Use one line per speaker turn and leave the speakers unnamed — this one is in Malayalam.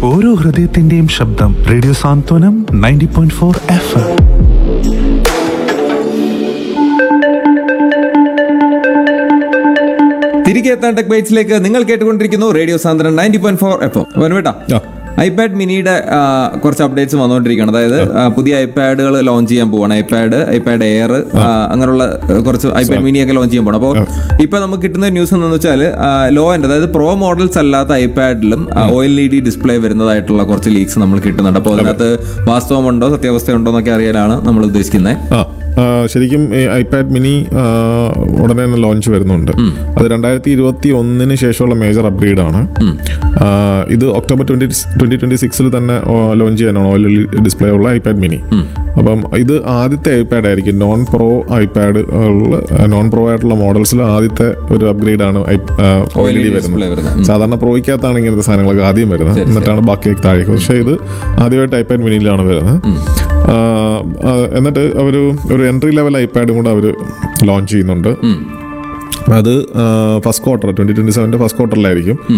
ഓരോ ഹൃദയത്തിന്റെയും ശബ്ദം radio Santhwanam ninety point four F M
തിരികെ എത്താൻ ടെക് ബൈറ്റ്സിലേക്ക് നിങ്ങൾ കേട്ടുകൊണ്ടിരിക്കുന്നു radio Santhwanam ninety point four F M വേട്ടാ ഐപാഡ് മിനിയുടെ ആ, കുറച്ച് അപ്ഡേറ്റ്സ് വന്നുകൊണ്ടിരിക്കുകയാണ് അതായത് ആ, പുതിയ ഐപാഡുകൾ ലോഞ്ച് ചെയ്യാൻ പോവാണ് ഐപാഡ് ഐപാഡ് എയർ അങ്ങനെയുള്ള ആ, കുറച്ച് ഐപാഡ് മിനി ഒക്കെ ലോഞ്ച് ചെയ്യാൻ പോകണം അപ്പോൾ ഇപ്പൊ നമുക്ക് കിട്ടുന്ന ന്യൂസ് എന്ന് വെച്ചാൽ ലോ എൻഡ് അതായത് പ്രോ മോഡൽസ് അല്ലാത്ത ഐപാഡിലും O L E D display വരുന്നതായിട്ടുള്ള കുറച്ച് ലീക്സ് നമ്മൾ കിട്ടുന്നുണ്ട് അപ്പോൾ അതിനകത്ത് വാസ്തവമുണ്ടോ സത്യാവസ്ഥയുണ്ടോ എന്നൊക്കെ അറിയാനാണ് നമ്മൾ ഉദ്ദേശിക്കുന്നത്
ആ ആ, ശരിക്കും ഈ ഐപാഡ് മിനി ആ, ഉടനെ തന്നെ ലോഞ്ച് വരുന്നുണ്ട് അത് രണ്ടായിരത്തി ഇരുപത്തി ഒന്നിന് ശേഷമുള്ള മേജർ അപ്ഗ്രേഡ് ആണ് ആ, ഇത് ഒക്ടോബർ ട്വന്റി ട്വന്റി ട്വന്റി സിക്സിൽ തന്നെ ലോഞ്ച് ചെയ്യാനാണ് ഓയിൽ ഡിസ്പ്ലേ ഉള്ള ഐപാഡ് മിനി അപ്പം ഇത് ആദ്യത്തെ ഐപാഡ് ആയിരിക്കും non pro iPad non pro ആയിട്ടുള്ള മോഡൽസിൽ ആദ്യത്തെ ഒരു അപ്ഗ്രേഡ് ആണ് ഓയിൽ ഡി
display
വരുന്നത്
വരുന്നത്.
സാധാരണ പ്രോയ്ക്കകത്താണ് ഇങ്ങനത്തെ സാധനങ്ങളൊക്കെ ആദ്യം വരുന്നത് എന്നിട്ടാണ് ബാക്കിയൊക്കെ താഴേക്ക് പക്ഷേ ഇത് ആദ്യമായിട്ട് ഐപാഡ് മിനിയിലാണ് വരുന്നത് ആ, ആ, എന്നിട്ട് അവർ ഒരു എൻട്രി ലെവൽ ഐപാഡും കൂടെ അവർ ലോഞ്ച് ചെയ്യുന്നുണ്ട് അത് ഫസ്റ്റ് ക്വാർട്ടർ ട്വന്റി ട്വന്റി സെവൻ്റെ ഫസ്റ്റ് ക്വാർട്ടറിലായിരിക്കും